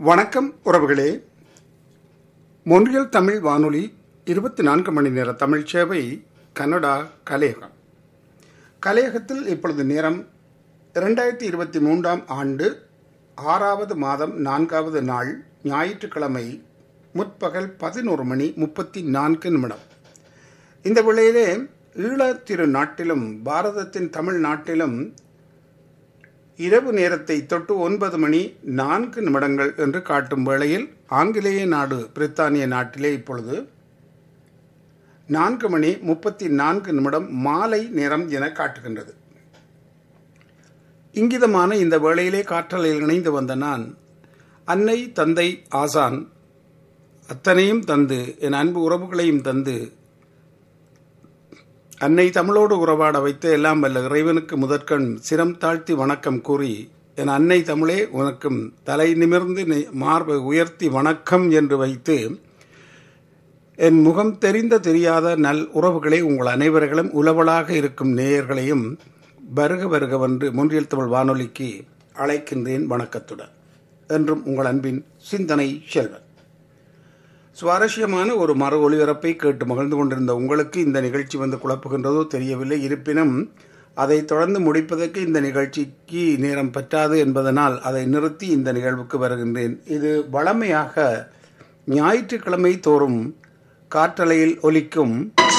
வணக்கம் உறவுகளே மொன்றியல் தமிழ் வானொலி இருபத்தி நான்கு மணி நேர தமிழ் சேவை கனடா கலையகம் கலையகத்தில் இப்பொழுது நேரம் இரண்டாயிரத்தி இருபத்தி மூன்றாம் ஆண்டு ஆறாவது மாதம் நான்காவது நாள் ஞாயிற்றுக்கிழமை முற்பகல் பதினோரு மணி முப்பத்தி நான்கு நிமிடம் இந்த வேளையிலே ஈழத் திரு நாட்டிலும் பாரதத்தின் தமிழ் நாட்டிலும் இரவு நேரத்தை தொட்டு ஒன்பது மணி நான்கு நிமிடங்கள் என்று காட்டும் வேளையில் ஆங்கிலேய நாடு பிரித்தானிய நாட்டிலே இப்பொழுது நான்கு மணி முப்பத்தி நான்கு நிமிடம் மாலை நேரம் என காட்டுகின்றது இங்கிதமான இந்த வேளையிலே காற்றலையில் இணைந்து வந்த நான் அன்னை தந்தை ஆசான் அத்தனையும் தந்து என் அன்பு உறவுகளையும் தந்து அன்னை தமிழோடு உறவாட வைத்து எல்லாம் வல்ல இறைவனுக்கு முதற்கண் சிரம் தாழ்த்தி வணக்கம் கூறி என் அன்னை தமிழே உனக்கும் தலை நிமிர்ந்து நெ- மார்பை உயர்த்தி வணக்கம் என்று வைத்து என் முகம் தெரிந்த தெரியாத நல் உறவுகளே உங்கள் அனைவர்களும் உலவலாக இருக்கும் நேயர்களையும் வருக வருகவென்று முன்றியல் தமிழ் வானொலிக்கு அழைக்கின்றேன் வணக்கத்துடன் என்றும் உங்கள் அன்பின் சிந்தனை செல்வன் சுவாரஸ்யமான ஒரு மறு ஒளிபரப்பை கேட்டு மகிழ்ந்து கொண்டிருந்த உங்களுக்கு இந்த நிகழ்ச்சி வந்து குழப்புகின்றதோ தெரியவில்லை இருப்பினும் அதை தொடர்ந்து முடிப்பதற்கு இந்த நிகழ்ச்சிக்கு நேரம் பற்றாது என்பதனால் அதை நிறுத்தி இந்த நிகழ்வுக்கு வருகின்றேன் இது வளமையாக ஞாயிற்றுக்கிழமை தோறும் காற்றலையில் ஒலிக்கும்